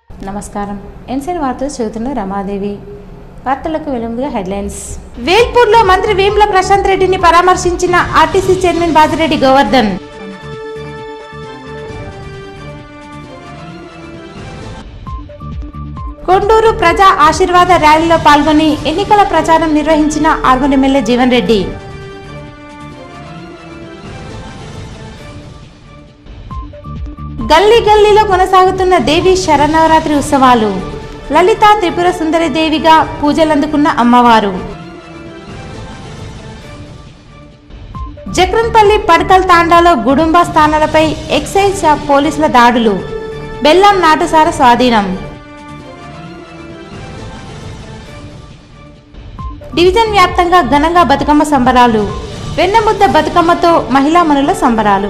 నమస్కారం ఎన్సీఎన్ వార్తలు చదువుతున్న రమాదేవి వార్తలకు వెలుముగా హెడ్లైన్స్ వేల్పూర్లో మంత్రి వేముల ప్రశాంత్ రెడ్డిని పరామర్శించిన ఆర్టీసీ చైర్మన్ బాజిరెడ్డి గోవర్ధన్ కొండూరు ప్రజా ఆశీర్వాద ర్యాలీలో పాల్గొని ఎన్నికల ప్రచారం నిర్వహించిన ఆర్మూర్ ఎమ్మెల్యే జీవన్ రెడ్డి గల్లీ గల్లీలో కొనసాగుతున్న దేవి శరన్నవరాత్రి ఉత్సవాలు లలిత త్రిపుర సుందరి దేవిగా పూజలందుకున్న అమ్మవారు జక్రన్పల్లి పడకల్ తాండాలో గుడుంబ స్థానాలపై ఎక్సైజ్ శాఖ పోలీసుల దాడులు బెల్లం నాటుసార స్వాధీనం డివిజన్ వ్యాప్తంగా ఘనంగా బతుకమ్మ సంబరాలు వెన్నముద్ద బతుకమ్మతో మహిళా మనుల సంబరాలు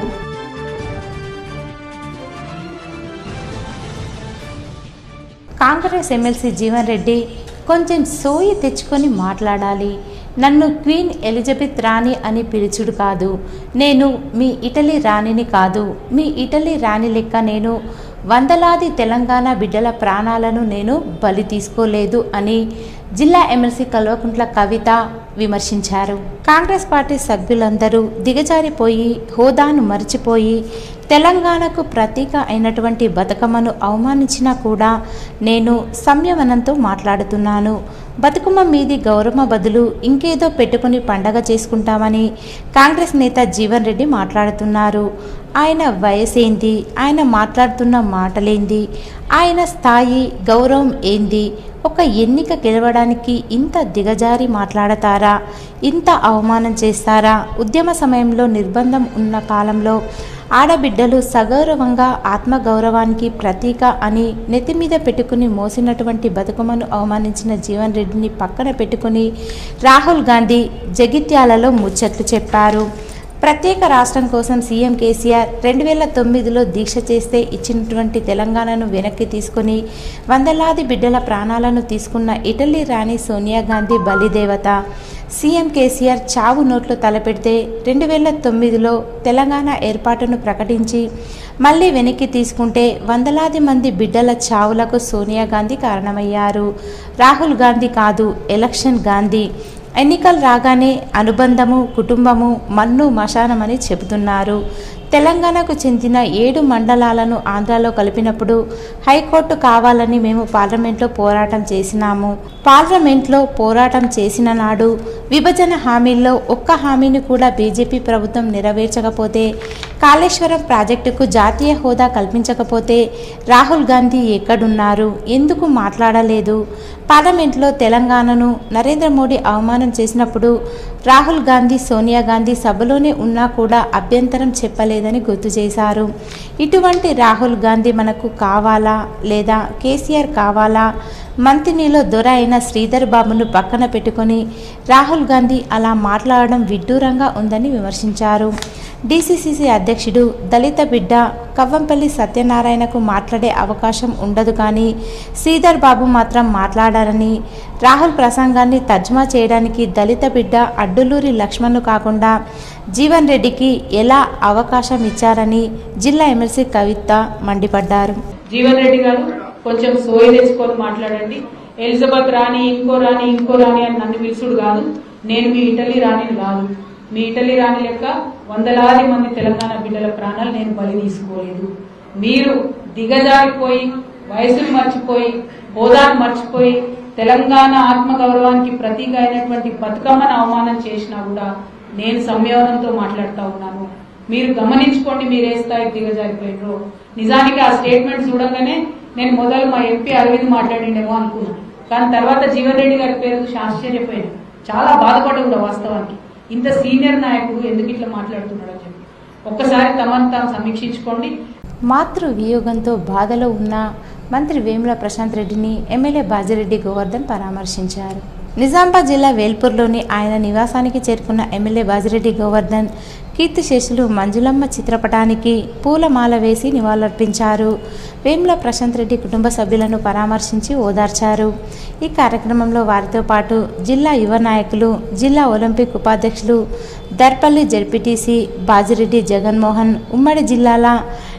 కాంగ్రెస్ ఎమ్మెల్సీ జీవన్ రెడ్డి కొంచెం సోయి తెచ్చుకొని మాట్లాడాలి నన్ను క్వీన్ ఎలిజబెత్ రాణి అని పిలుచుడు కాదు నేను మీ ఇటలీ రాణిని కాదు మీ ఇటలీ రాణి లెక్క నేను వందలాది తెలంగాణ బిడ్డల ప్రాణాలను నేను బలి తీసుకోలేదు అని జిల్లా ఎమ్మెల్సీ కల్వకుంట్ల కవిత విమర్శించారు కాంగ్రెస్ పార్టీ సభ్యులందరూ దిగజారిపోయి హోదాను మర్చిపోయి తెలంగాణకు ప్రతీక అయినటువంటి బతుకమ్మను అవమానించినా కూడా నేను సంయమనంతో మాట్లాడుతున్నాను బతుకమ్మ మీది గౌరవ బదులు ఇంకేదో పెట్టుకుని పండగ చేసుకుంటామని కాంగ్రెస్ నేత జీవన్ రెడ్డి మాట్లాడుతున్నారు ఆయన వయసేంది ఆయన మాట్లాడుతున్న మాటలేంది ఆయన స్థాయి గౌరవం ఏంది ఒక ఎన్నిక గెలవడానికి ఇంత దిగజారి మాట్లాడతారా ఇంత అవమానం చేస్తారా ఉద్యమ సమయంలో నిర్బంధం ఉన్న కాలంలో ఆడబిడ్డలు సగౌరవంగా ఆత్మగౌరవానికి ప్రతీక అని నెత్తి మీద పెట్టుకుని మోసినటువంటి బతుకమ్మను అవమానించిన జీవన్ రెడ్డిని పక్కన పెట్టుకుని రాహుల్ గాంధీ జగిత్యాలలో ముచ్చట్లు చెప్పారు ప్రత్యేక రాష్ట్రం కోసం సీఎం కేసీఆర్ రెండు వేల తొమ్మిదిలో దీక్ష చేస్తే ఇచ్చినటువంటి తెలంగాణను వెనక్కి తీసుకొని వందలాది బిడ్డల ప్రాణాలను తీసుకున్న ఇటలీ రాణి సోనియా గాంధీ బలిదేవత సీఎం కేసీఆర్ చావు నోట్లో తలపెడితే రెండు వేల తొమ్మిదిలో తెలంగాణ ఏర్పాటును ప్రకటించి మళ్ళీ వెనక్కి తీసుకుంటే వందలాది మంది బిడ్డల చావులకు సోనియా గాంధీ కారణమయ్యారు రాహుల్ గాంధీ కాదు ఎలక్షన్ గాంధీ ఎన్నికలు రాగానే అనుబంధము కుటుంబము మన్ను మశానమని చెబుతున్నారు తెలంగాణకు చెందిన ఏడు మండలాలను ఆంధ్రాలో కలిపినప్పుడు హైకోర్టు కావాలని మేము పార్లమెంట్లో పోరాటం చేసినాము పార్లమెంట్లో పోరాటం చేసిన నాడు విభజన హామీల్లో ఒక్క హామీని కూడా బీజేపీ ప్రభుత్వం నెరవేర్చకపోతే కాళేశ్వరం ప్రాజెక్టుకు జాతీయ హోదా కల్పించకపోతే రాహుల్ గాంధీ ఎక్కడున్నారు ఎందుకు మాట్లాడలేదు పార్లమెంట్లో తెలంగాణను నరేంద్ర మోడీ అవమానం చేసినప్పుడు రాహుల్ గాంధీ సోనియా గాంధీ సభలోనే ఉన్నా కూడా అభ్యంతరం చెప్పలేదని గుర్తు చేశారు ఇటువంటి రాహుల్ గాంధీ మనకు కావాలా లేదా కేసీఆర్ కావాలా మంత్రినిలో దొర అయిన శ్రీధర్ బాబును పక్కన పెట్టుకొని రాహుల్ గాంధీ అలా మాట్లాడడం విడ్డూరంగా ఉందని విమర్శించారు డీసీసీసీ అధ్యక్షుడు దళిత బిడ్డ కవ్వంపల్లి సత్యనారాయణకు మాట్లాడే అవకాశం ఉండదు కానీ శ్రీధర్ బాబు మాత్రం మాట్లాడారని రాహుల్ ప్రసంగాన్ని తర్జుమా చేయడానికి దళిత బిడ్డ అడ్డులూరి లక్ష్మణ్ను కాకుండా జీవన్ రెడ్డికి ఎలా అవకాశం ఇచ్చారని జిల్లా ఎమ్మెల్సీ కవిత మండిపడ్డారు జీవన్ రెడ్డి గారు కొంచెం సోయి తెచ్చుకొని మాట్లాడండి ఎలిజబెత్ రాణి ఇంకో రాణి ఇంకో రాణి అని నన్ను పిలుచుడు కాదు నేను మీ ఇటలీ రాణిని కాదు మీ ఇటలీ రాణి లెక్క వందలాది మంది తెలంగాణ బిడ్డల ప్రాణాలు నేను బలి తీసుకోలేదు మీరు దిగజారిపోయి వయసును మర్చిపోయి హోదాను మర్చిపోయి తెలంగాణ ఆత్మగౌరవానికి ప్రతీక అయినటువంటి బతుకమ్మను అవమానం చేసినా కూడా నేను సంయమనంతో మాట్లాడుతా ఉన్నాను మీరు గమనించుకోండి మీరు ఏ స్థాయికి దిగజారిపోయారో నిజానికి ఆ స్టేట్మెంట్ చూడగానే నేను మొదలు మా ఎంపీ అరవింద్ మాట్లాడిండేమో అనుకున్నాను కానీ తర్వాత జీవన్ రెడ్డి గారి పేరు చూసి ఆశ్చర్యపోయాను చాలా బాధపడ్డ కూడా వాస్తవానికి ఇంత సీనియర్ నాయకుడు ఎందుకు ఇట్లా మాట్లాడుతున్నాడు అని చెప్పి ఒక్కసారి తమను తాము సమీక్షించుకోండి మాతృ వియోగంతో బాధలో ఉన్న మంత్రి వేముల ప్రశాంత్ రెడ్డిని ఎమ్మెల్యే బాజిరెడ్డి గోవర్ధన్ పరామర్శించారు నిజామాబాద్ జిల్లా వేల్పూర్లోని ఆయన నివాసానికి చేరుకున్న ఎమ్మెల్యే బాజిరెడ్డి గోవర్ధన్ కీర్తిశేషులు మంజులమ్మ చిత్రపటానికి పూలమాల వేసి నివాళులర్పించారు వేముల ప్రశాంత్ రెడ్డి కుటుంబ సభ్యులను పరామర్శించి ఓదార్చారు ఈ కార్యక్రమంలో వారితో పాటు జిల్లా యువ నాయకులు జిల్లా ఒలింపిక్ ఉపాధ్యక్షులు దర్పల్లి జడ్పీటీసీ బాజిరెడ్డి జగన్మోహన్ ఉమ్మడి జిల్లాల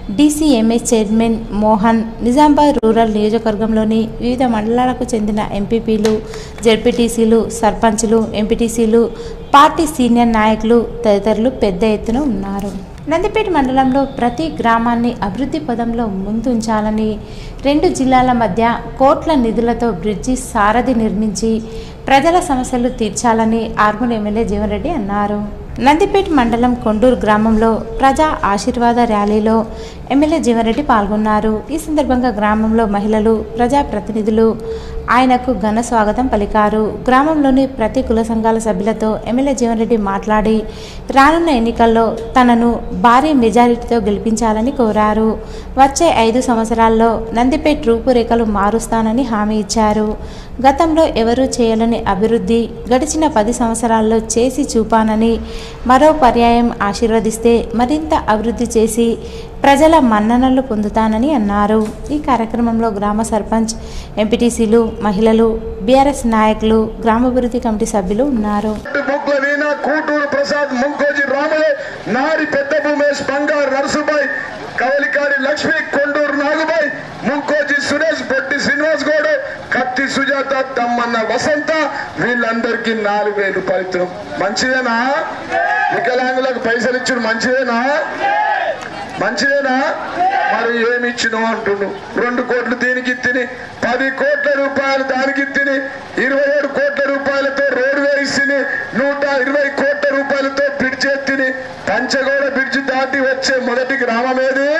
DCMS chairman Mohan Nizamabad rural నియోజకవర్గంలోని వివిధ మండలాలకు చెందిన ఎంపీపీలు జెడ్పీటీసీలు సర్పంచ్లు ఎంపీటీసీలు పార్టీ సీనియర్ నాయకులు తదితరులు పెద్ద ఎత్తున ఉన్నారు నందిపేట మండలంలో ప్రతి గ్రామాన్ని అభివృద్ధి పదంలో ముందుంచాలని రెండు జిల్లాల మధ్య కోట్ల నిధులతో బ్రిడ్జి సారథి నిర్మించి ప్రజల సమస్యలు తీర్చాలని ఆర్మూర్ ఎమ్మెల్యే జీవన్ రెడ్డి అన్నారు నందిపేట మండలం కొండూరు గ్రామంలో ప్రజా ఆశీర్వాద ర్యాలీలో ఎమ్మెల్యే జీవన్రెడ్డి పాల్గొన్నారు ఈ సందర్భంగా గ్రామంలో మహిళలు ప్రజాప్రతినిధులు ఆయనకు ఘన స్వాగతం పలికారు గ్రామంలోని ప్రతి కుల సంఘాల సభ్యులతో ఎమ్మెల్యే జీవన్రెడ్డి మాట్లాడి రానున్న ఎన్నికల్లో తనను భారీ మెజారిటీతో గెలిపించాలని కోరారు వచ్చే ఐదు సంవత్సరాల్లో నందిపేట రూపురేఖలు మారుస్తానని హామీ ఇచ్చారు గతంలో ఎవరూ చేయలేని అభివృద్ధి గడిచిన పది సంవత్సరాల్లో చేసి చూపానని మరో పర్యాయం ఆశీర్వదిస్తే మరింత అభివృద్ధి చేసి ప్రజల మన్ననలు పొందుతానని అన్నారు ఈ కార్యక్రమంలో గ్రామ సర్పంచ్ ఎంపీటీసీలు మహిళలు బీఆర్ఎస్ నాయకులు గ్రామాభివృద్ధి కమిటీ సభ్యులు ఉన్నారు బుక్ల వీణ కూటూరు ప్రసాద్ ముంకోజి రాములు నారి పెద్ద భూమేష్ బంగారు నరసుబాయ్ కవలికారి లక్ష్మి కొండూరు నాగుబాయ్ ముంకోజి సురేష్ బొట్టి శ్రీనివాస్ గౌడ్ కత్తి సుజాత తమ్మన్న వసంత వీళ్ళందరికీ నాలుగు వేలు రూపాయలు ఇస్తున్నాం మంచిదేనా వికలాంగులకు పైసలు ఇచ్చుడు మంచిదేనా మంచిదేనా మరి ఏమి ఇచ్చినావు అంటుండు రెండు కోట్లు దీనికి తిని పది కోట్ల రూపాయలు దానికి తిని ఇరవై ఏడు కోట్ల రూపాయలతో రోడ్డు వేసి నూట ఇరవై కోట్ల రూపాయలతో బ్రిడ్జ్ ఎత్తిని పంచగోడ బ్రిడ్జ్ దాటి వచ్చే మొదటి గ్రామం ఏది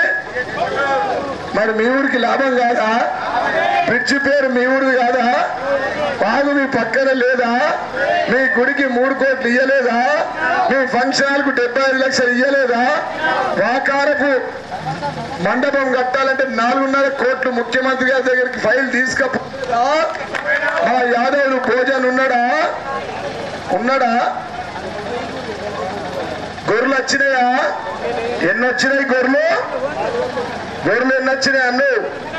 మరి మీ ఊరికి లాభం కాదా బ్రిడ్జ్ పేరు మీ ఊరిది కాదా బాగు మీ పక్కన లేదా మీ గుడికి మూడు కోట్లు ఇయ్యలేదా మీ ఫంక్షన్ హాల్కు డెబ్బై ఐదు లక్షలు ఇయ్యలేదా వాకారపు మండపం కట్టాలంటే నాలుగున్నర కోట్లు ముఖ్యమంత్రి గారి దగ్గరికి ఫైల్ తీసుకపోతా మా యాదవులు భోజన్ ఉన్నాడా ఉన్నాడా గొర్రెలు వచ్చినాయా ఎన్ని వచ్చినాయి గొర్రెలు గొర్రెలు ఎన్ని వచ్చినాయి అన్ను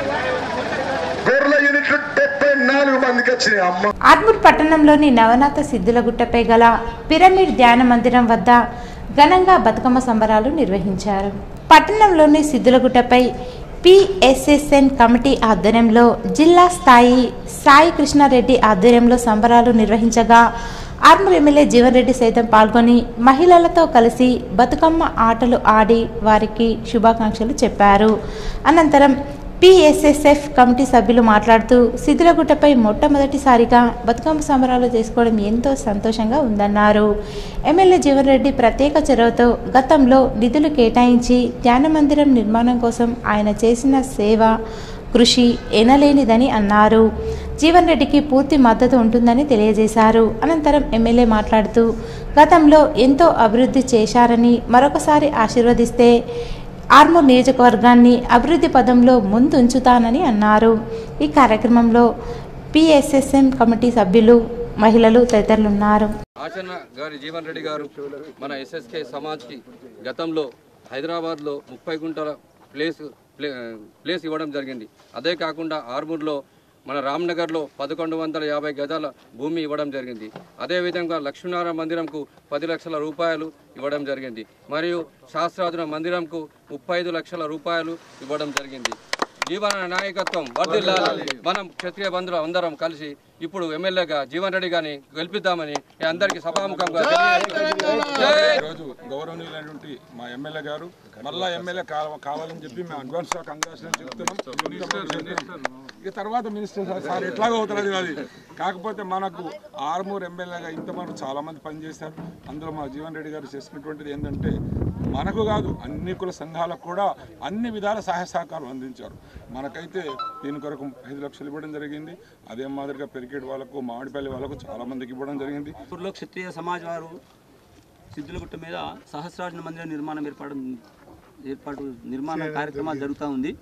గొర్రెల యూనిట్లు డెబ్బై నాలుగు మందికి వచ్చినాయి అమ్మ ఆర్మూర్ పట్టణంలోని నవనాథ సిద్ధులగుట్టపై గల పిరమిడ్ ధ్యాన మందిరం వద్ద ఘనంగా బతుకమ్మ సంబరాలు నిర్వహించారు పట్టణంలోని సిద్ధులగుట్టపై పిఎస్ఎస్ఎన్ కమిటీ ఆధ్వర్యంలో జిల్లా స్థాయి సాయి కృష్ణారెడ్డి ఆధ్వర్యంలో సంబరాలు నిర్వహించగా ఆర్మూర్ ఎమ్మెల్యే జీవన్ రెడ్డి సైతం పాల్గొని మహిళలతో కలిసి బతుకమ్మ ఆటలు ఆడి వారికి శుభాకాంక్షలు చెప్పారు అనంతరం పిఎస్ఎస్ఎఫ్ కమిటీ సభ్యులు మాట్లాడుతూ సిద్ధిలగుట్టపై మొట్టమొదటిసారిగా బతుకమ్మ సంబరాలు చేసుకోవడం ఎంతో సంతోషంగా ఉందన్నారు ఎమ్మెల్యే జీవన్ రెడ్డి ప్రత్యేక చొరవతో గతంలో నిధులు కేటాయించి ధ్యాన మందిరం నిర్మాణం కోసం ఆయన చేసిన సేవ కృషి ఎనలేనిదని అన్నారు జీవన్ రెడ్డికి పూర్తి మద్దతు ఉంటుందని తెలియజేశారు అనంతరం ఎమ్మెల్యే మాట్లాడుతూ గతంలో ఎంతో అభివృద్ధి చేశారని మరొకసారి ఆశీర్వదిస్తే ఆర్మూర్ నియోజకవర్గాన్ని అభివృద్ధి పదంలో ముందుంచుతానని అన్నారు ఈ కార్యక్రమంలో పిఎస్ఎస్ఎం కమిటీ సభ్యులు మహిళలు తదితరులున్నారు ఆచరణ గారి జీవన్ రెడ్డి గారు మన ఎస్ఎస్కే సమాజ్కి గతంలో హైదరాబాద్లో ముప్పై గుంటల ప్లేస్ ప్లే- ప్లేస్ ఇవ్వడం జరిగింది అదే కాకుండా ఆర్మూర్లో మన రామ్నగర్లో పదకొండు వందల యాభై గజాల భూమి ఇవ్వడం జరిగింది అదేవిధంగా లక్ష్మీనారాయణ మందిరంకు పది లక్షల రూపాయలు ఇవ్వడం జరిగింది మరియు శాస్త్రాధున మందిరంకు ముప్పై ఐదు లక్షల రూపాయలు ఇవ్వడం జరిగింది జీవన నాయకత్వం వర్ధిల్లాలి మనం క్షత్రియ బంధువులు అందరం కలిసి ఇప్పుడు ఎమ్మెల్యేగా జీవన్ రెడ్డి గారిని గెలిపిద్దామని మీ అందరికీ సభాముఖంగా తెలియజేస్తున్నాను. జై ఈరోజు గౌరవనీయులైనటువంటి మా ఎమ్మెల్యే గారు మళ్ళా ఎమ్మెల్యే కావ- కావాలని చెప్పి మేము అడ్వాన్స్ గా కంగ్రాచులేషన్ చెప్తున్నాం ఇక తర్వాత మినిస్టర్ సార్ సార్ ఎట్లాగో అవుతుంది అది కాకపోతే మనకు ఆర్మూర్ ఎమ్మెల్యేగా ఇంతమంది చాలా మంది పనిచేశారు అందులో మా జీవన్ రెడ్డి గారు చేసినటువంటిది ఏంటంటే మనకు కాదు అన్ని కుల సంఘాలకు కూడా అన్ని విధాల సహాయ సహకారం అందించారు మనకైతే దీని కొరకు ఐదు లక్షలు ఇవ్వడం జరిగింది అదే మాదిరిగా పెరికేట్ వాళ్ళకు మామిడిపల్లి వాళ్ళకు చాలా మందికి ఇవ్వడం జరిగింది ఊర్లో క్షత్రియ సమాజ్ వారు సిద్ధులగుట్ట మీద సహస్రార్జున మందిర నిర్మాణం ఏర్పాటు ఏర్పాటు నిర్మాణ కార్యక్రమాలు జరుగుతూ ఉంది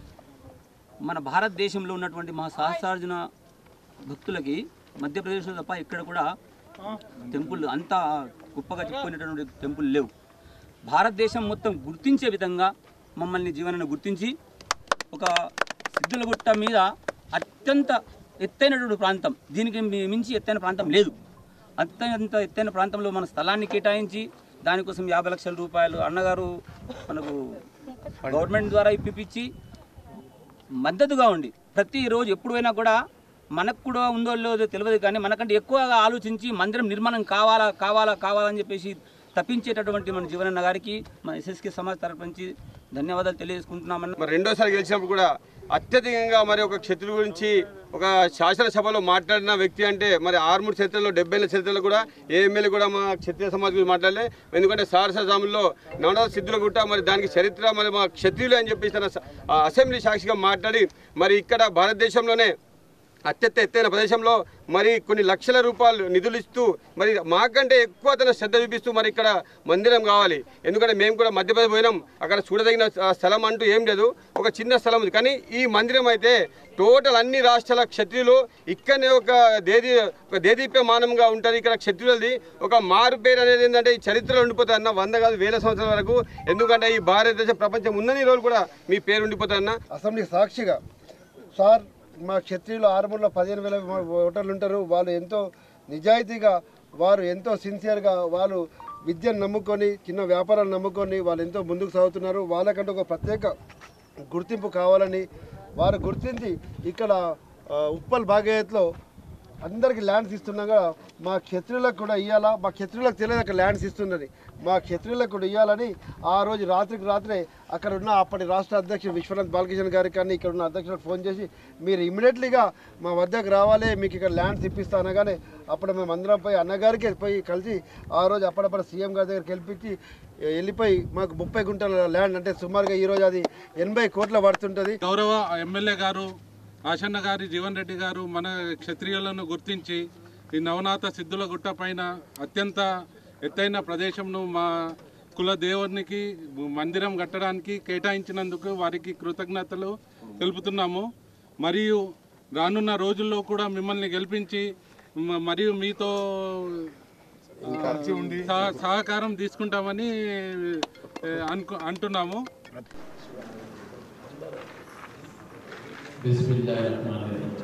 మన భారతదేశంలో ఉన్నటువంటి మా సహస్రార్జున భక్తులకి మధ్యప్రదేశ్లో తప్ప ఇక్కడ కూడా టెంపుల్ అంత గొప్పగా చెప్పుకునేటటువంటి టెంపుల్ లేవు భారతదేశం మొత్తం గుర్తించే విధంగా మమ్మల్ని జీవనను గుర్తించి ఒక సిద్ధులగుట్ట మీద అత్యంత ఎత్తైనటువంటి ప్రాంతం దీనికి మి- మించి ఎత్తైన ప్రాంతం లేదు అత్యంత ఎత్తైన ప్రాంతంలో మన స్థలాన్ని కేటాయించి దానికోసం యాభై లక్షల రూపాయలు అన్నగారు మనకు గవర్నమెంట్ ద్వారా ఇప్పించి మద్దతుగా ఉండి ప్రతిరోజు ఎప్పుడు పోయినా కూడా మనకు కూడా ఉందో లేదో తెలియదు కానీ మనకంటే ఎక్కువగా ఆలోచించి మందిరం నిర్మాణం కావాలా కావాలా కావాలని చెప్పేసి తప్పించేటటువంటి మన జీవనన్న గారికి మన ఎస్ఎస్కే సమాజ్ తరపు నుంచి ధన్యవాదాలు తెలియజేసుకుంటున్నామని మరి రెండోసారి గెలిచినప్పుడు కూడా అత్యధికంగా మరి ఒక క్షత్రుల గురించి ఒక శాసనసభలో మాట్లాడిన వ్యక్తి అంటే మరి ఆరుమూడు చరిత్రలో డెబ్బై ఏళ్ళ చరిత్రలో కూడా ఏ ఎమ్మెల్యే కూడా మా క్షత్రియ సమాజ్ గురించి మాట్లాడలే ఎందుకంటే సారసజాముల్లో నవనాథ సిద్ధుల గుట్ట మరి దానికి చరిత్ర మరి మా క్షత్రియులు అని చెప్పేసి తన స- ఆ అసెంబ్లీ సాక్షిగా మాట్లాడి మరి ఇక్కడ భారతదేశంలోనే అత్యంత ఎత్తైన ప్రదేశంలో మరి కొన్ని లక్షల రూపాయలు నిధులు ఇస్తూ మరి మాకంటే ఎక్కువ తన శ్రద్ధ చూపిస్తూ మరి ఇక్కడ మందిరం కావాలి ఎందుకంటే మేము కూడా మధ్యప్రదేశ్ పోయినాం అక్కడ చూడదగిన ఆ, స్థలం అంటూ ఏం లేదు ఒక చిన్న స్థలం ఉంది కానీ ఈ మందిరం అయితే టోటల్ అన్ని రాష్ట్రాల క్షత్రియులు ఇక్కడనే ఒక దేదీ ఒక దేదీప్యమానంగా ఉంటుంది ఇక్కడ క్షత్రియులది ఒక మారు పేరు అనేది ఏంటంటే ఈ చరిత్రలో ఉండిపోతుంది అన్న వంద కాదు వేల సంవత్సరాల వరకు ఎందుకంటే ఈ భారతదేశ ప్రపంచం ఉన్నన్ని రోజులు కూడా మీ పేరు ఉండిపోతుంది అన్న అసెంబ్లీ సాక్షిగా సార్ మా క్షత్రియులు ఆరుమూరులో పదిహేను వేల ఓటర్లు ఉంటారు వాళ్ళు ఎంతో నిజాయితీగా వారు ఎంతో సిన్సియర్గా వాళ్ళు విద్యను నమ్ముకొని చిన్న వ్యాపారాలు నమ్ముకొని వాళ్ళు ఎంతో ముందుకు సాగుతున్నారు వాళ్ళకంటూ ఒక ప్రత్యేక గుర్తింపు కావాలని వారు గుర్తించి ఇక్కడ ఆ, ఉప్పల్ భాగయత్లో అందరికి ల్యాండ్స్ ఇస్తున్నాగా మా క్షత్రియులకు కూడా ఇవ్వాలా మా క్షత్రియులకు తెలియదు అక్కడ ల్యాండ్స్ ఇస్తున్నది మా క్షత్రియులకు కూడా ఇవ్వాలని ఆ రోజు రాత్రికి రాత్రే అక్కడ ఉన్న అప్పటి రాష్ట్ర అధ్యక్షుడు విశ్వనాథ్ బాలకృష్ణ గారికి కానీ ఇక్కడ ఉన్న అధ్యక్షులకు ఫోన్ చేసి మీరు ఇమీడియట్లీగా మా వద్దకు రావాలి మీకు ఇక్కడ ల్యాండ్స్ ఇప్పిస్తా అనగానే అప్పుడు మేము అందరం పోయి అన్నగారికి పోయి కలిసి ఆ రోజు అప్పుడప్పుడు సీఎం గారి దగ్గరికి గెలిపించి వెళ్ళిపోయి మాకు ముప్పై గుంటల ల్యాండ్ అంటే సుమారుగా ఈ రోజు అది ఎనభై కోట్ల పడుతుంటుంది గౌరవ ఎమ్మెల్యే గారు ఆశన్న గారి జీవన్ రెడ్డి గారు మన క్షత్రియులను గుర్తించి ఈ నవనాథ సిద్ధుల గుట్ట పైన అత్యంత ఎత్తైన ప్రదేశంను మా కుల దేవునికి మందిరం కట్టడానికి కేటాయించినందుకు వారికి కృతజ్ఞతలు తెలుపుతున్నాము మరియు రానున్న రోజుల్లో కూడా మిమ్మల్ని గెలిపించి మ- మరియు మీతో ఆ, సహ- సహకారం తీసుకుంటామని ఏ, అనుకు అంటున్నాము बिस्मिल्लाहिर्रहमानिर्रहीम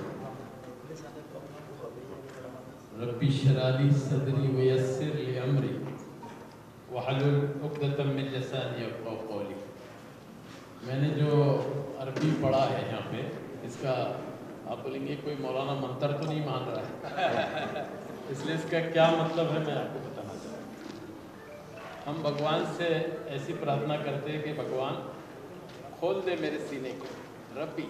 रब्बी शराली सदरी वयस्सिर ली अमरी वहलुल उक़दतम मिन लिसानी यफ़क़हू क़ौली मैंने जो अरबी पढ़ा है यहाँ पे इसका आप बोलेंगे कोई मौलाना मंत्र तो नहीं मान रहा है इसलिए इसका क्या मतलब है मैं आपको बताना चाहता हूँ हम भगवान से ऐसी प्रार्थना करते हैं कि भगवान खोल दे मेरे सीने को रब्बी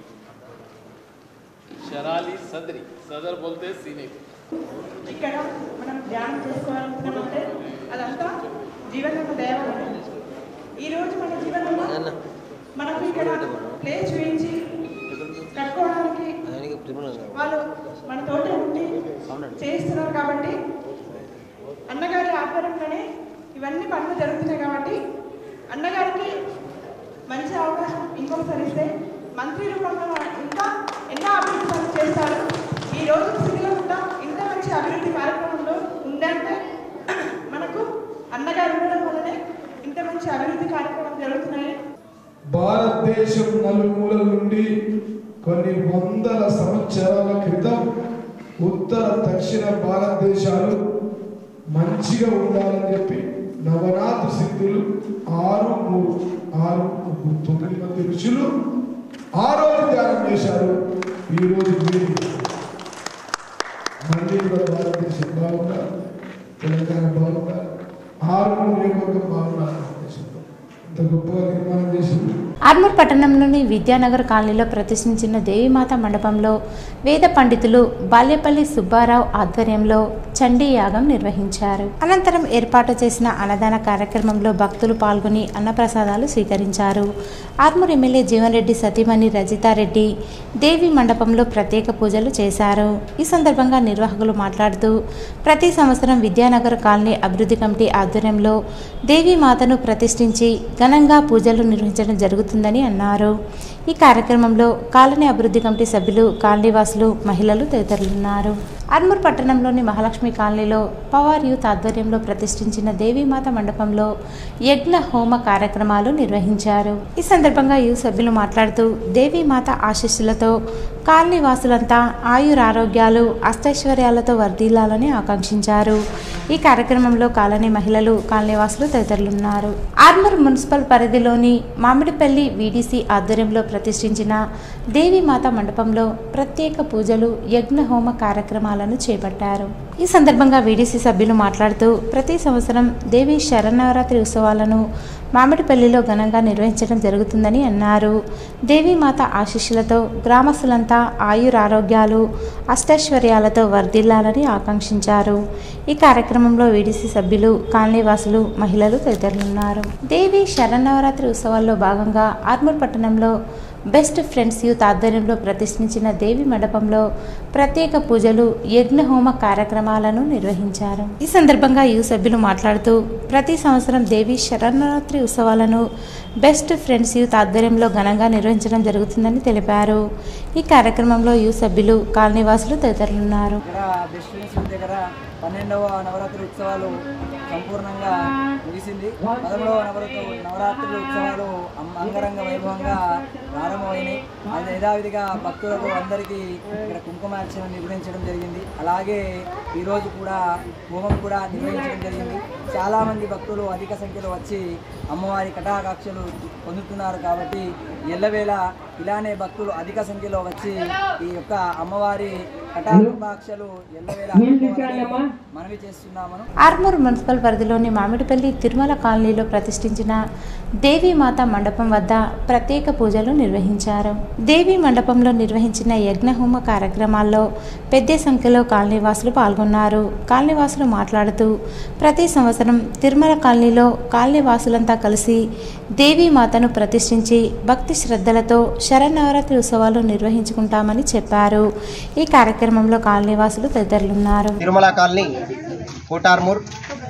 शराली सदरी सदर बोलते हैं सीने को ఇక్కడ మనం ధ్యానం చేసుకోవాలనుకున్నామంటే అదంతా జీవనమ్మ దేవాలయం ఈరోజు మన జీవనమ్మ మనకు ఇక్కడ ప్లేస్ చూపించి కట్టుకోవడానికి వాళ్ళు మన తోట ఉండి చేస్తున్నారు కాబట్టి అన్నగారి ఆధ్వర్యంలోనే ఇవన్నీ పనులు జరుగుతున్నాయి కాబట్టి అన్నగారికి మంచి అవకాశం ఇంకొకసారి ఇస్తే మంత్రి రూపంలో ఇంకా ఎన్నో అభివృద్ధి పనులు చేస్తారు ఈ రోజు సిరిలో ఇంత మంచి అభివృద్ధి కార్యక్రమంలో ఉందంటే మనకు అన్నగారు ఉండడం వల్లనే ఇంత మంచి అభివృద్ధి కార్యక్రమం జరుగుతున్నాయి భారతదేశం నలుమూలల నుండి కొన్ని వందల సంవత్సరాల క్రితం ఉత్తర దక్షిణ భారతదేశాలు మంచిగా ఉండాలని చెప్పి నవనాథ సిద్ధులు ఆరు మూడు ఆరు ముగ్గురు, తొమ్మిది మంది ఋషులు ఆ రోజు ధ్యానం చేశారు ఈ రోజు మీరు మళ్ళీ కూడా భారతదేశం బాగున్నారు తెలంగాణ బాగున్నారు ఆరు మూడు నియోజకవర్గం బాగున్నారు దేశంలో ఇంత గొప్పగా నిర్మాణం చేసింది ఆర్మూర్ పట్టణంలోని విద్యానగర్ కాలనీలో ప్రతిష్ఠించిన దేవీమాత మండపంలో వేద పండితులు బాల్యపల్లి సుబ్బారావు ఆధ్వర్యంలో చండీ యాగం నిర్వహించారు అనంతరం ఏర్పాటు చేసిన అన్నదాన కార్యక్రమంలో భక్తులు పాల్గొని అన్నప్రసాదాలు స్వీకరించారు ఆర్మూర్ ఎమ్మెల్యే జీవన్ రెడ్డి సతీమణి రజితారెడ్డి దేవి మండపంలో ప్రత్యేక పూజలు చేశారు ఈ సందర్భంగా నిర్వాహకులు మాట్లాడుతూ ప్రతి సంవత్సరం విద్యానగర్ కాలనీ అభివృద్ధి కమిటీ ఆధ్వర్యంలో దేవీ మాతను ప్రతిష్ఠించి ఘనంగా పూజలు నిర్వహించడం జరుగుతుందని అన్నారు ఈ కార్యక్రమంలో కాలనీ అభివృద్ధి కమిటీ సభ్యులు కాలనీవాసులు మహిళలు తదితరులున్నారు ఆర్మూర్ పట్టణంలోని మహాలక్ష్మి కాలనీలో పవార్ యూత్ ఆధ్వర్యంలో ప్రతిష్ఠించిన దేవీమాత మండపంలో యజ్ఞ హోమ కార్యక్రమాలు నిర్వహించారు ఈ సందర్భంగా యూత్ సభ్యులు మాట్లాడుతూ దేవీమాత ఆశీస్సులతో కాలనీ వాసులంతా ఆయురారోగ్యాలు అష్టైశ్వర్యాలతో వర్ధిల్లాలని ఆకాంక్షించారు ఈ కార్యక్రమంలో కాలనీ మహిళలు కాలనీ వాసులు తదితరులున్నారు ఆర్మూర్ మున్సిపల్ పరిధిలోని మామిడిపల్లి వీడీసీ ఆధ్వర్యంలో ప్రతిష్ఠించిన దేవీమాత మండపంలో ప్రత్యేక పూజలు యజ్ఞ హోమ కార్యక్రమాలను చేపట్టారు ఈ సందర్భంగా వీడీసీ సభ్యులు మాట్లాడుతూ ప్రతి సంవత్సరం దేవి శరన్నవరాత్రి ఉత్సవాలను మామిడిపల్లిలో ఘనంగా నిర్వహించడం జరుగుతుందని అన్నారు దేవీమాత ఆశీస్సులతో గ్రామస్తులంతా ఆయురారోగ్యాలు అష్టైశ్వర్యాలతో వర్ధిల్లాలని ఆకాంక్షించారు ఈ కార్యక్రమంలో వీడీసీ సభ్యులు కాలనీవాసులు మహిళలు తదితరులున్నారు దేవి శరన్నవరాత్రి ఉత్సవాల్లో భాగంగా ఆర్మూర్ పట్టణంలో బెస్ట్ ఫ్రెండ్స్ యూత్ ఆధ్వర్యంలో ప్రతిష్ఠించిన దేవి మండపంలో ప్రత్యేక పూజలు యజ్ఞ హోమ కార్యక్రమాలను నిర్వహించారు ఈ సందర్భంగా యూ సభ్యులు మాట్లాడుతూ ప్రతి సంవత్సరం దేవి శరణరాత్రి ఉత్సవాలను బెస్ట్ ఫ్రెండ్స్ యూత్ ఆధ్వర్యంలో ఘనంగా నిర్వహించడం జరుగుతుందని తెలిపారు ఈ కార్యక్రమంలో యూ సభ్యులు కాలనీవాసులు తదితరులున్నారు ఇక్కడ బెస్ట్ ఫ్రెండ్స్ దగ్గర పన్నెండవ నవరాత్రి ఉత్సవాలు సంపూర్ణంగా ముగిసింది పదమూడవ నవరాత్రి నవరాత్రి ఉత్సవాలు అం- అంగరంగ వైభవంగా ప్రారంభమైనాయి అది యథావిధిగా భక్తులకు అందరికీ ఇక్కడ కుంకుమార్చన నిర్వహించడం జరిగింది అలాగే ఈరోజు కూడా హోమం కూడా నిర్వహించడం జరిగింది చాలామంది భక్తులు అధిక సంఖ్యలో వచ్చి అమ్మవారి కటాకాక్షలు పొందుతున్నారు కాబట్టి ఎల్లవేళ ఇలానే భక్తులు అధిక సంఖ్యలో వచ్చి ఈ యొక్క అమ్మవారి కటాకాక్షలు ఎల్లవేళ అందుకోవాలని మనవి చేస్తున్నామను ఆర్మూర్ మున్సిపల్ పరిధిలోని మామిడిపల్లి తిరుమల కాలనీలో ప్రతిష్ఠించిన దేవీమాత మండపం వద్ద ప్రత్యేక పూజలు నిర్వహించారు దేవీ మండపంలో నిర్వహించిన యజ్ఞహోమ కార్యక్రమాల్లో పెద్ద సంఖ్యలో కాలనీవాసులు పాల్గొన్నారు కాలనీవాసులు మాట్లాడుతూ ప్రతి సంవత్సరం తిరుమల కాలనీలో కాలనీవాసులంతా కలిసి దేవీమాతను ప్రతిష్ఠించి భక్తి శ్రద్ధలతో శరన్నవరాత్రి ఉత్సవాలు నిర్వహించుకుంటామని చెప్పారు ఈ కార్యక్రమంలో కాలనీవాసులు తదితరులున్నారు తిరుమల కాలనీ కోటార్మూర్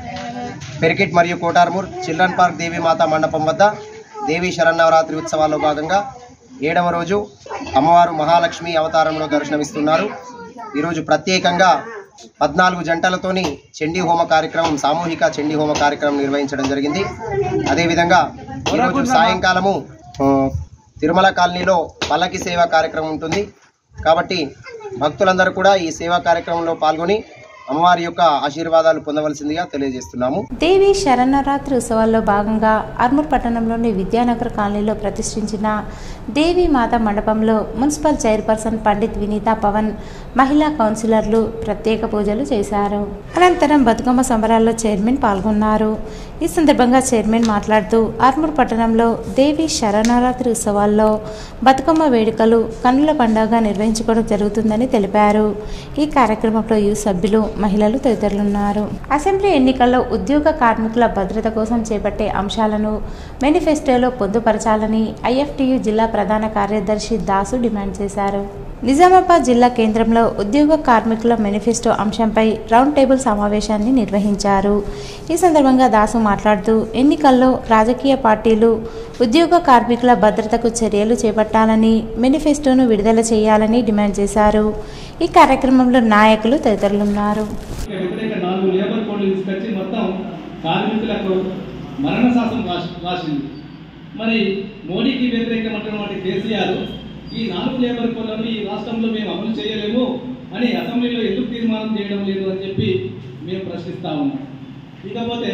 పెరికెట్ మరియు కోటార్మూర్ చిల్డ్రన్ పార్క్ దేవీమాత మండపం వద్ద దేవీ శరన్నవరాత్రి ఉత్సవాల్లో భాగంగా ఏడవ రోజు అమ్మవారు మహాలక్ష్మి అవతారంలో దర్శనమిస్తున్నారు ఈరోజు ప్రత్యేకంగా పద్నాలుగు జంటలతోని చండీ హోమ కార్యక్రమం సామూహిక చండీ హోమ కార్యక్రమం నిర్వహించడం జరిగింది అదేవిధంగా ఈరోజు సాయంకాలము ఆ, తిరుమల కాలనీలో పల్లకి సేవ కార్యక్రమం ఉంటుంది కాబట్టి భక్తులందరూ కూడా ఈ సేవా కార్యక్రమంలో పాల్గొని అమ్మవారి యొక్క ఆశీర్వాదాలు పొందవలసిందిగా తెలియజేస్తున్నాము దేవి శరన్నవరాత్రి ఉత్సవాల్లో భాగంగా ఆర్మూర్ పట్టణంలోని విద్యానగర్ కాలనీలో ప్రతిష్ఠించిన దేవి మాత మండపంలో మున్సిపల్ చైర్పర్సన్ పండిత్ వినీత పవన్ మహిళా కౌన్సిలర్లు ప్రత్యేక పూజలు చేశారు అనంతరం బతుకమ్మ సంబరాల్లో చైర్మన్ పాల్గొన్నారు ఈ సందర్భంగా చైర్మన్ మాట్లాడుతూ ఆర్మూర్ పట్టణంలో దేవి శరన్నవరాత్రి ఉత్సవాల్లో బతుకమ్మ వేడుకలు కన్నుల పండుగ నిర్వహించుకోవడం జరుగుతుందని తెలిపారు ఈ కార్యక్రమంలో యు సభ్యులు మహిళలు తదితరులున్నారు అసెంబ్లీ ఎన్నికల్లో ఉద్యోగ కార్మికుల భద్రత కోసం చేపట్టే అంశాలను మేనిఫెస్టోలో పొందుపరచాలని ఐఎఫ్టియు జిల్లా ప్రధాన కార్యదర్శి దాసు డిమాండ్ చేశారు నిజామాబాద్ జిల్లా కేంద్రంలో ఉద్యోగ కార్మికుల మేనిఫెస్టో అంశంపై రౌండ్ టేబుల్ సమావేశాన్ని నిర్వహించారు ఈ సందర్భంగా దాసు మాట్లాడుతూ ఎన్నికల్లో రాజకీయ పార్టీలు ఉద్యోగ కార్మికుల భద్రతకు చర్యలు చేపట్టాలని మేనిఫెస్టోను విడుదల చేయాలని డిమాండ్ చేశారు ఈ కార్యక్రమంలో నాయకులు తదితరులున్నారు వ్యతిరేక నాలుగు లేబర్ కోడ్లు తీసుకొచ్చి మొత్తం కార్మికులకు మరణ శాసనం రాసి రాసింది మరి మోడీకి వ్యతిరేకమైనటువంటి కేసీఆర్ ఈ నాలుగు లేబర్ కోడ్లను ఈ రాష్ట్రంలో మేము అమలు చేయలేము అని అసెంబ్లీలో ఎందుకు తీర్మానం చేయడం లేదు అని చెప్పి మేము ప్రశ్నిస్తా ఉన్నాం ఇకపోతే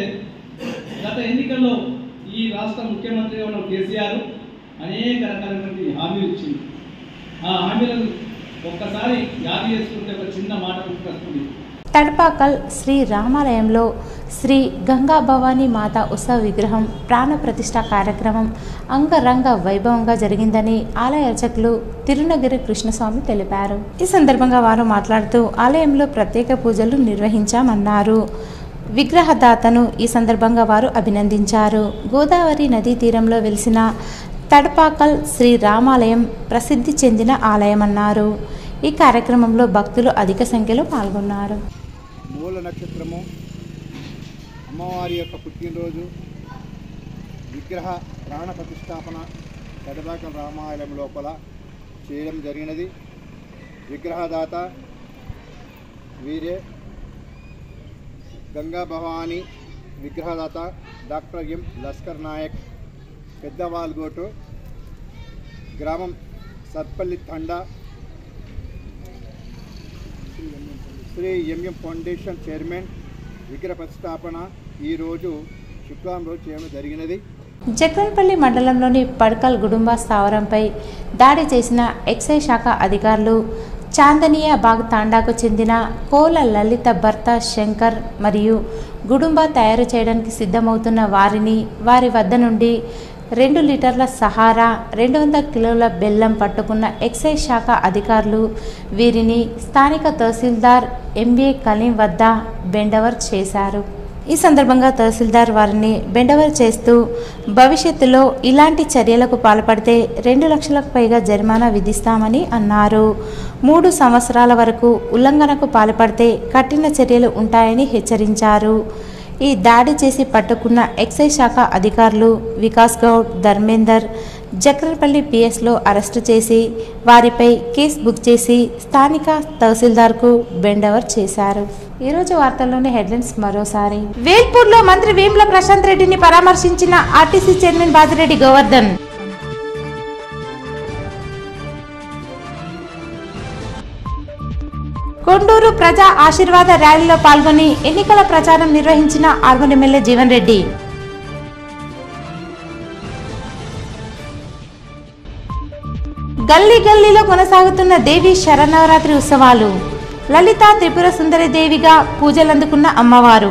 గత ఎన్నికల్లో ఈ రాష్ట్ర ముఖ్యమంత్రిగా ఉన్న కేసీఆర్ అనేక రకాలైనటువంటి హామీలు ఇచ్చింది ఆ హామీలను ఒక్కసారి యాది చేసుకుంటే ఒక చిన్న మాట గుర్తొస్తుంది తడపాకల్ శ్రీ రామాలయంలో శ్రీ గంగా భవానీ మాత ఉత్సవ విగ్రహం ప్రాణ ప్రతిష్ఠ కార్యక్రమం అంగరంగ వైభవంగా జరిగిందని ఆలయ అర్చకులు తిరునగిరి కృష్ణస్వామి తెలిపారు ఈ సందర్భంగా వారు మాట్లాడుతూ ఆలయంలో ప్రత్యేక పూజలు నిర్వహించామన్నారు విగ్రహదాతను ఈ సందర్భంగా వారు అభినందించారు గోదావరి నదీ తీరంలో వెలిసిన తడపాకల్ శ్రీ రామాలయం ప్రసిద్ధి చెందిన ఆలయమన్నారు ఈ కార్యక్రమంలో భక్తులు అధిక సంఖ్యలో పాల్గొన్నారు మూల నక్షత్రము అమ్మవారి యొక్క పుట్టినరోజు విగ్రహ ప్రాణ ప్రతిష్టాపన కడబాక రామాలయం లోపల చేయడం జరిగినది విగ్రహదాత వీరే గంగా భవానీ విగ్రహదాత డాక్టర్ ఎం లస్కర్ నాయక్ పెద్దవాల్గోటు గ్రామం సత్పల్లి తండా శ్రీ ఎంఎం ఫౌండేషన్ చైర్మన్ విగ్రహ ప్రతిష్టాపన ఈరోజు శుక్రవారం రోజు చేయడం జరిగినది జక్రన్పల్లి మండలంలోని పడకల్ గుడుంబ స్థావరంపై దాడి చేసిన ఎక్సైజ్ శాఖ అధికారులు చాందనియా బాగ్ తాండాకు చెందిన కోల లలిత భర్త శంకర్ మరియు గుడుంబ తయారు చేయడానికి సిద్ధమవుతున్న వారిని వారి వద్ద నుండి రెండు లీటర్ల సహారా రెండు వందల కిలోల బెల్లం పట్టుకున్న ఎక్సైజ్ శాఖ అధికారులు వీరిని స్థానిక తహసీల్దార్ ఎంబీఏ కలీం వద్ద బెండవర్ చేశారు ఈ సందర్భంగా తహసీల్దార్ వారిని బెండవర్ చేస్తూ భవిష్యత్తులో ఇలాంటి చర్యలకు పాల్పడితే రెండు లక్షలకు పైగా జరిమానా విధిస్తామని అన్నారు మూడు సంవత్సరాల వరకు ఉల్లంఘనకు పాల్పడితే కఠిన చర్యలు ఉంటాయని హెచ్చరించారు ఈ దాడి చేసి పట్టుకున్న ఎక్సైజ్ శాఖ అధికారులు వికాస్ గౌడ్ ధర్మేందర్ జక్రపల్లి పిఎస్లో అరెస్టు చేసి వారిపై కేసు బుక్ చేసి స్థానిక తహసీల్దార్కు బెండవర్ చేశారు ఈరోజు వార్తల్లోని హెడ్లైన్స్ మరోసారి వేల్పూర్లో మంత్రి వేముల ప్రశాంత్ రెడ్డిని పరామర్శించిన ఆర్టీసీ చైర్మన్ బాజిరెడ్డి గోవర్ధన్ కొండూరు ప్రజా ఆశీర్వాద ర్యాలీలో పాల్గొని ఎన్నికల ప్రచారం నిర్వహించిన ఆర్మన్ ఎమ్మెల్యే జీవన్ రెడ్డి గల్లీ గల్లీలో కొనసాగుతున్న దేవి శరన్నవరాత్రి ఉత్సవాలు లలిత త్రిపుర సుందరి దేవిగా పూజలందుకున్న అమ్మవారు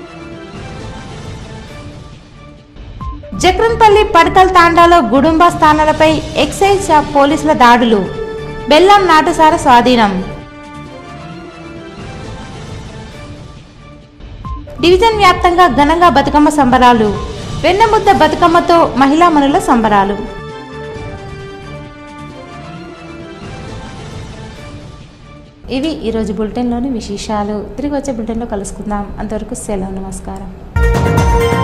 జక్రన్పల్లి పడకల్ తాండాలో గుడుంబ స్థానాలపై ఎక్సైజ్ శాఖ పోలీసుల దాడులు బెల్లం నాటుసార స్వాధీనం డివిజన్ వ్యాప్తంగా ఘనంగా బతుకమ్మ సంబరాలు వెన్నముద్ద బతుకమ్మతో మహిళా మనుల సంబరాలు ఇవి ఈరోజు బులెటిన్లోని విశేషాలు తిరిగి వచ్చే బులెటిన్లో కలుసుకుందాం అంతవరకు సెలవు నమస్కారం